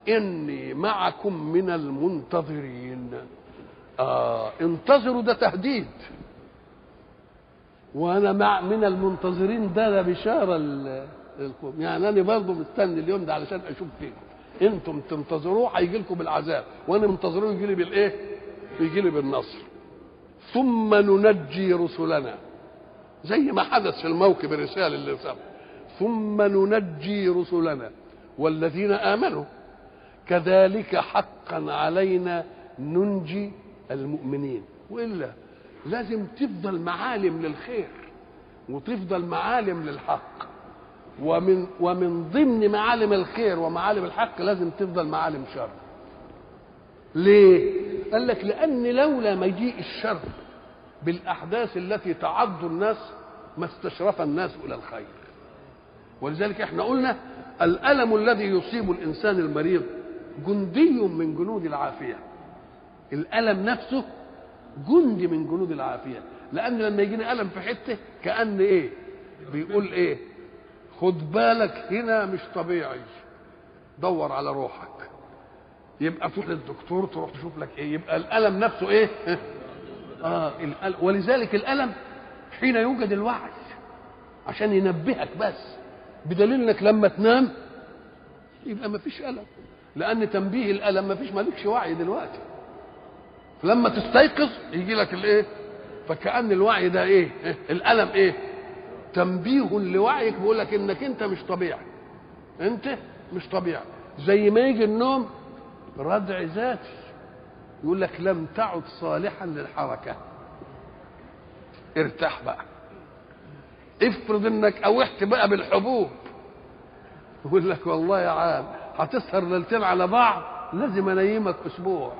إني معكم من المنتظرين آه انتظروا ده تهديد وأنا مع من المنتظرين ده ده بشارة للقوم يعني أنا برضه مستني اليوم ده علشان أشوف فيكم أنتم تنتظروه هيجي لكم بالعذاب وأنا منتظروه يجي لي بالإيه؟ يجي لي بالنصر ثم ننجي رسلنا زي ما حدث في الموكب الرسالة اللي سبق ثم ننجي رسلنا والذين آمنوا كذلك حقا علينا ننجي المؤمنين والا لازم تفضل معالم للخير وتفضل معالم للحق ومن ومن ضمن معالم الخير ومعالم الحق لازم تفضل معالم شر ليه قال لك لان لولا مجيء الشر بالاحداث التي تعض الناس ما استشرف الناس الى الخير ولذلك احنا قلنا الالم الذي يصيب الانسان المريض جندي من جنود العافيه الالم نفسه جندي من جنود العافيه لان لما يجيني الم في حته كان ايه بيقول ايه خد بالك هنا مش طبيعي دور على روحك يبقى تروح للدكتور تروح تشوف لك ايه يبقى الالم نفسه ايه اه الألم. ولذلك الالم حين يوجد الوعي عشان ينبهك بس بدليل انك لما تنام يبقى ما فيش الم لان تنبيه الالم ما فيش مالكش وعي دلوقتي لما تستيقظ يجي لك الايه فكأن الوعي ده ايه الالم ايه تنبيه لوعيك بيقول لك انك انت مش طبيعي انت مش طبيعي زي ما يجي النوم ردع ذاتي يقول لك لم تعد صالحا للحركه ارتاح بقى افرض انك اوحت بقى بالحبوب يقول لك والله يا عام هتسهر ليلتين على بعض لازم انيمك اسبوع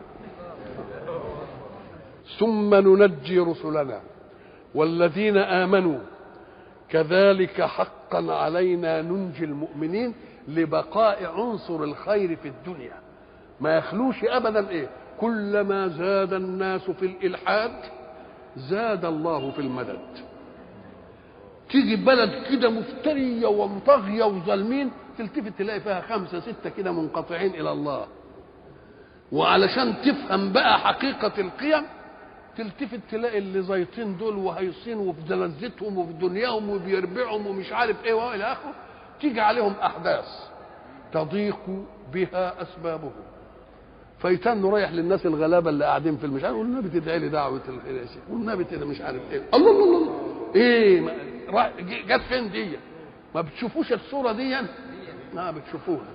ثم ننجي رسلنا والذين امنوا كذلك حقا علينا ننجي المؤمنين لبقاء عنصر الخير في الدنيا ما يخلوش ابدا ايه كلما زاد الناس في الالحاد زاد الله في المدد تيجي بلد كده مفترية ومطغية وظالمين تلتفت تلاقي فيها خمسة ستة كده منقطعين إلى الله وعلشان تفهم بقى حقيقة القيم تلتفت تلاقي اللي زيطين دول وهيصين وفي لذتهم وفي دنياهم وبيربعهم ومش عارف ايه والى اخره تيجي عليهم احداث تضيق بها اسبابهم فيتن رايح للناس الغلابه اللي قاعدين في المشعر يقول النبي تدعي لي دعوه الخير يا شيخ والنبي كده مش عارف ايه الله الله الله, الله. ايه جت فين دي ما بتشوفوش الصوره دي ما بتشوفوها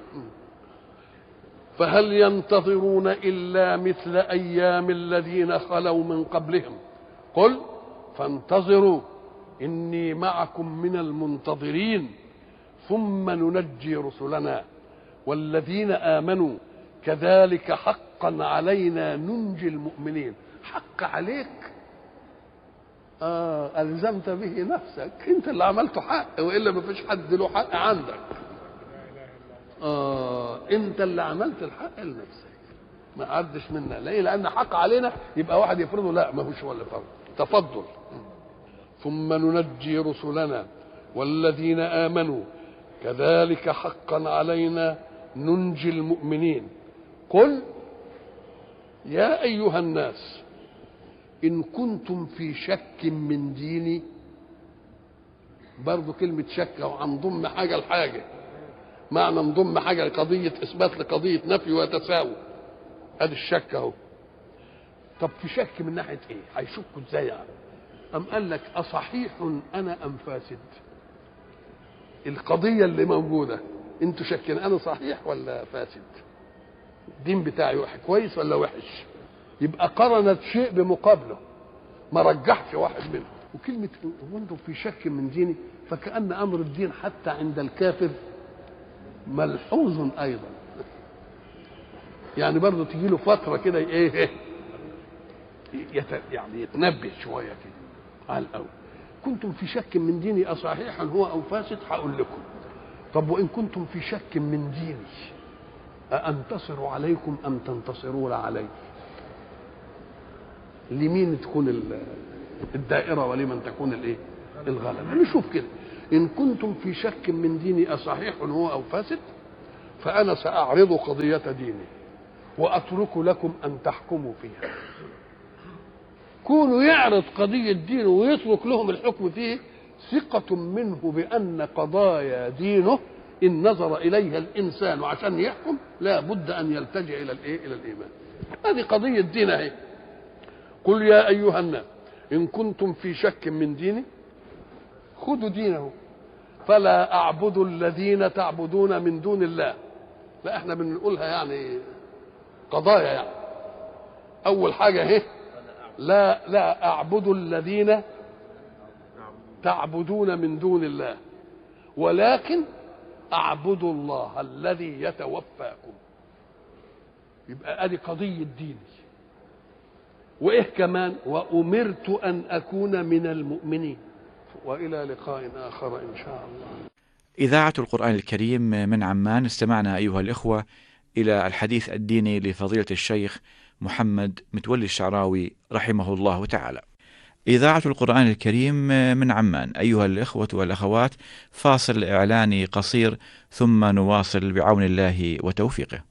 فهل ينتظرون الا مثل ايام الذين خلوا من قبلهم قل فانتظروا اني معكم من المنتظرين ثم ننجي رسلنا والذين امنوا كذلك حقا علينا ننجي المؤمنين حق عليك آه ألزمت به نفسك أنت اللي عملته حق وإلا ما فيش حد له حق عندك آه أنت اللي عملت الحق لنفسك ما عدش منا ليه لأن حق علينا يبقى واحد يفرضه لا ما هوش هو اللي فرض تفضل ثم ننجي رسلنا والذين آمنوا كذلك حقا علينا ننجي المؤمنين قل يا أيها الناس إن كنتم في شك من ديني برضو كلمة شك أو هنضم حاجة لحاجة معنى نضم حاجة لقضية إثبات لقضية نفي وتساوي هذا الشك أهو طب في شك من ناحية إيه؟ هيشكوا إزاي يعني؟ أم قال لك أصحيح أنا أم فاسد؟ القضية اللي موجودة أنتوا شاكين أنا صحيح ولا فاسد؟ الدين بتاعي كويس ولا وحش؟ يبقى قرنت شيء بمقابله ما رجحش واحد منهم وكلمة وانتم في شك من ديني فكأن أمر الدين حتى عند الكافر ملحوظ أيضا يعني برضه تجي له فترة كده إيه يت يعني يتنبه شوية كده على الأول كنتم في شك من ديني أصحيح هو أو فاسد هقول لكم طب وإن كنتم في شك من ديني أأنتصر عليكم أم تنتصرون علي لمين تكون الدائره ولمن تكون الايه الغلبه نشوف كده ان كنتم في شك من ديني اصحيح هو او فاسد فأنا سأعرض قضية ديني وأترك لكم أن تحكموا فيها كونوا يعرض قضية دينه ويترك لهم الحكم فيه ثقة منه بأن قضايا دينه إن نظر إليها الإنسان عشان يحكم لا بد أن يلتجئ إلى الإيه؟ إلى الإيمان هذه قضية دين أهي قل يا أيها الناس إن كنتم في شك من ديني خذوا دينه فلا أعبد الذين تعبدون من دون الله لا احنا بنقولها يعني قضايا يعني أول حاجة اهي لا لا أعبد الذين تعبدون من دون الله ولكن أعبد الله الذي يتوفاكم يبقى ادي قضية ديني وايه كمان وامرت ان اكون من المؤمنين والى لقاء اخر ان شاء الله إذاعة القرآن الكريم من عمان استمعنا أيها الإخوة إلى الحديث الديني لفضيلة الشيخ محمد متولي الشعراوي رحمه الله تعالى. إذاعة القرآن الكريم من عمان أيها الإخوة والأخوات فاصل إعلاني قصير ثم نواصل بعون الله وتوفيقه.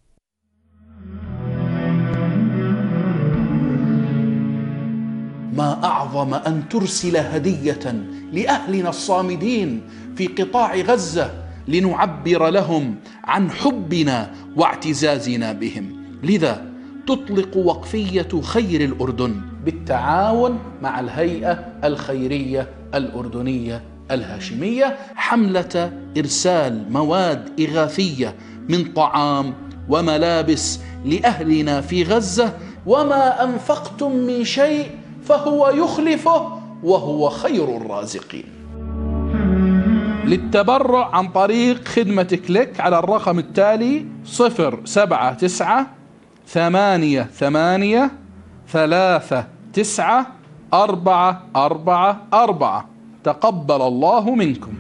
ما اعظم ان ترسل هديه لاهلنا الصامدين في قطاع غزه لنعبر لهم عن حبنا واعتزازنا بهم لذا تطلق وقفيه خير الاردن بالتعاون مع الهيئه الخيريه الاردنيه الهاشميه حمله ارسال مواد اغاثيه من طعام وملابس لاهلنا في غزه وما انفقتم من شيء فهو يخلفه وهو خير الرازقين للتبرع عن طريق خدمة كليك على الرقم التالي صفر سبعة تسعة ثمانية ثمانية ثلاثة تسعة أربعة أربعة أربعة تقبل الله منكم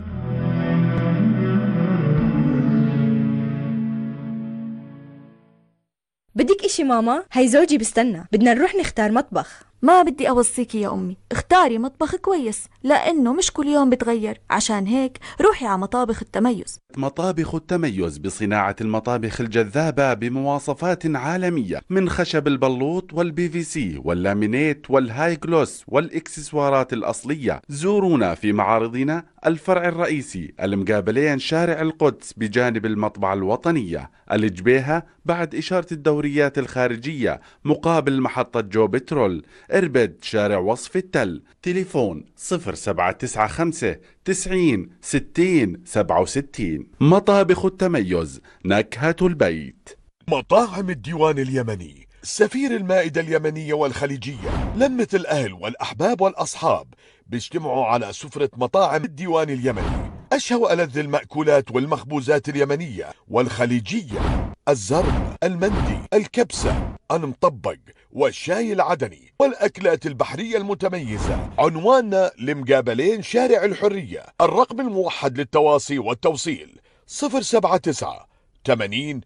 بدك اشي ماما؟ هي زوجي بستنى بدنا نروح نختار مطبخ ما بدي أوصيكي يا أمي اختاري مطبخ كويس لأنه مش كل يوم بتغير عشان هيك روحي على مطابخ التميز مطابخ التميز بصناعة المطابخ الجذابة بمواصفات عالمية من خشب البلوط والبي في سي واللامينيت والهاي جلوس والإكسسوارات الأصلية زورونا في معارضنا الفرع الرئيسي المقابلين شارع القدس بجانب المطبعة الوطنية الجبيهة بعد إشارة الدوريات الخارجية مقابل محطة جو بترول اربد شارع وصف التل تليفون 0795 90 60 67 مطابخ التميز نكهة البيت مطاعم الديوان اليمني سفير المائدة اليمنية والخليجية لمة الأهل والأحباب والأصحاب بيجتمعوا على سفرة مطاعم الديوان اليمني أشهى وألذ المأكولات والمخبوزات اليمنية والخليجية الزرب المندي الكبسة المطبق والشاي العدني والأكلات البحرية المتميزة عنواننا لمقابلين شارع الحرية الرقم الموحد للتواصي والتوصيل 079 80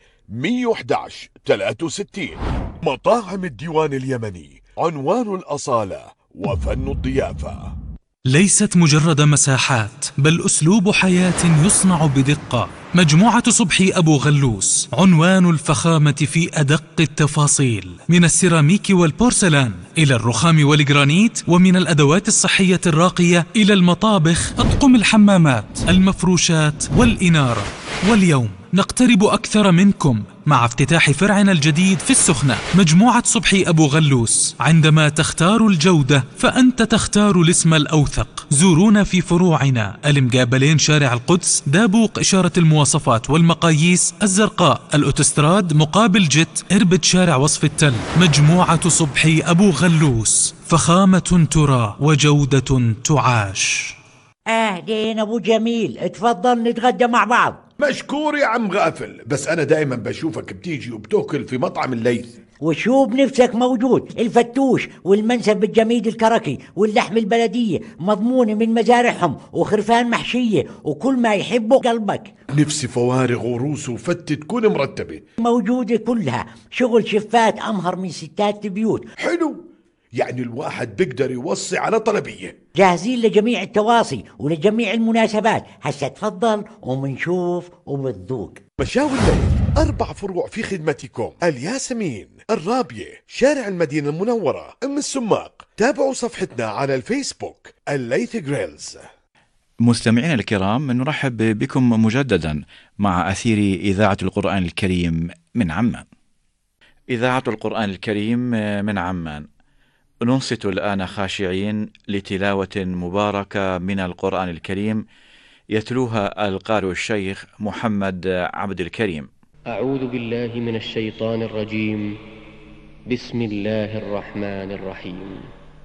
111 63 مطاعم الديوان اليمني عنوان الأصالة وفن الضيافة ليست مجرد مساحات بل اسلوب حياه يصنع بدقه مجموعه صبحي ابو غلوس عنوان الفخامه في ادق التفاصيل من السيراميك والبورسلان الى الرخام والجرانيت ومن الادوات الصحيه الراقيه الى المطابخ اطقم الحمامات المفروشات والاناره واليوم نقترب أكثر منكم مع افتتاح فرعنا الجديد في السخنة مجموعة صبحي أبو غلوس عندما تختار الجودة فأنت تختار الاسم الأوثق زورونا في فروعنا المقابلين شارع القدس دابوق إشارة المواصفات والمقاييس الزرقاء الأوتستراد مقابل جت إربد شارع وصف التل مجموعة صبحي أبو غلوس فخامة ترى وجودة تعاش اهلين ابو جميل اتفضل نتغدى مع بعض مشكور يا عم غافل بس انا دائما بشوفك بتيجي وبتاكل في مطعم الليث وشو بنفسك موجود الفتوش والمنسف الجميد الكركي واللحم البلدية مضمونة من مزارعهم وخرفان محشية وكل ما يحبه قلبك نفسي فوارغ وروس وفتة تكون مرتبة موجودة كلها شغل شفات أمهر من ستات البيوت حلو يعني الواحد بيقدر يوصي على طلبية جاهزين لجميع التواصي ولجميع المناسبات هسا تفضل ومنشوف وبتذوق مشاوي الليل أربع فروع في خدمتكم الياسمين الرابية شارع المدينة المنورة أم السماق تابعوا صفحتنا على الفيسبوك الليث جريلز مستمعينا الكرام نرحب بكم مجددا مع أثير إذاعة القرآن الكريم من عمان. إذاعة القرآن الكريم من عمان. ننصت الآن خاشعين لتلاوة مباركة من القرآن الكريم يتلوها القارئ الشيخ محمد عبد الكريم. أعوذ بالله من الشيطان الرجيم. بسم الله الرحمن الرحيم.